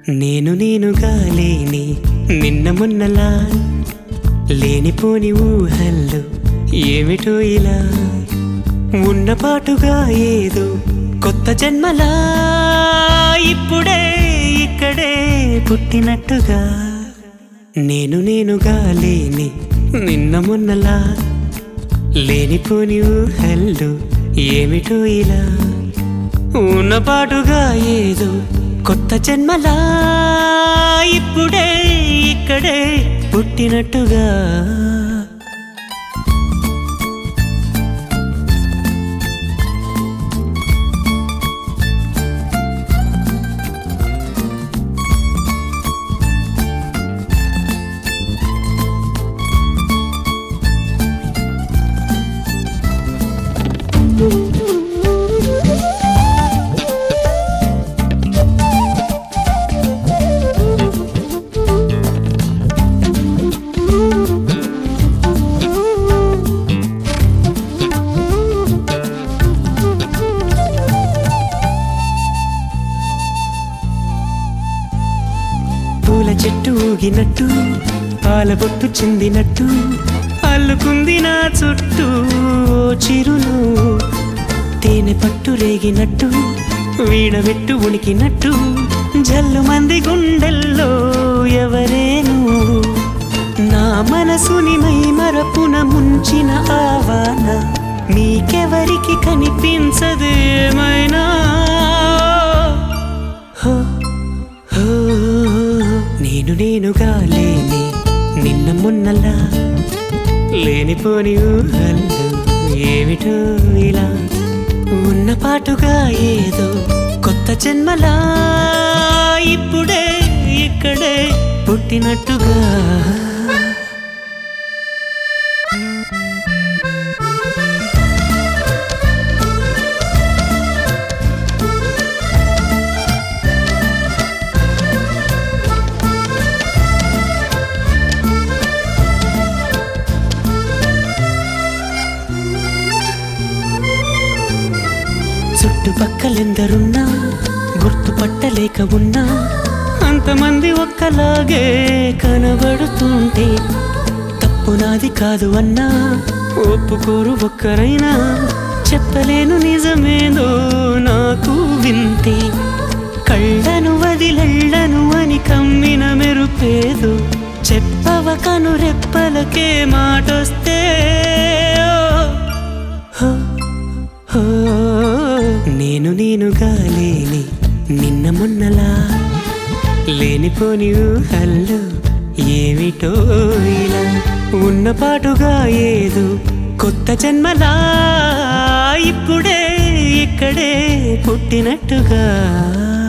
నేను నేనుగా లేని నిన్న మొన్నలా లేనిపోని ఊహల్లో ఏమిటో ఇలా ఉన్నపాటుగా ఏదో కొత్త జన్మలా ఇప్పుడే ఇక్కడే పుట్టినట్టుగా నేను నేనుగా లేని నిన్న మొన్నలా లేనిపోని ఊహల్లో ఏమిటో ఇలా ఉన్నపాటుగా ఏదో కొత్త జన్మలా ఇప్పుడే ఇక్కడే పుట్టినట్టుగా పూల చెట్టు ఊగినట్టు పాల బొట్టు చిందినట్టు అల్లుకుంది నా చుట్టూ ఓ చిరును తేనె పట్టు రేగినట్టు వీడబెట్టు ఉనికినట్టు జల్లు మంది గుండెల్లో ఎవరేను నా మనసుని మై మరపున ముంచిన ఆవాన నీకెవరికి కనిపించదు ఏమైనా హో హో, నేను నేనుగా లేని నిన్న మొన్నలా లేనిపోని ఊహల్లో ఏమిటో ఇలా ఉన్న పాటుగా ఏదో కొత్త జన్మలా ఇప్పుడే ఇక్కడే పుట్టినట్టుగా చుట్టుపక్కలెందరున్నా గుర్తుపట్టలేక ఉన్నా అంతమంది ఒక్కలాగే కనబడుతుంటే తప్పు నాది కాదు అన్నా ఒప్పుకోరు ఒక్కరైనా చెప్పలేను నిజమేదో నాకు వింతే కళ్ళను వదిలెళ్ళను అని కమ్మిన మెరుపేదు చెప్పవ కను రెప్పలకే మాటొస్తే ఓ, ఓ, నేను నేనుగా లేని నిన్న మొన్నలా లేనిపోని ఊహల్లో ఏమిటో ఇలా ఉన్న పాటుగా ఏదో కొత్త జన్మలా ఇప్పుడే ఇక్కడే పుట్టినట్టుగా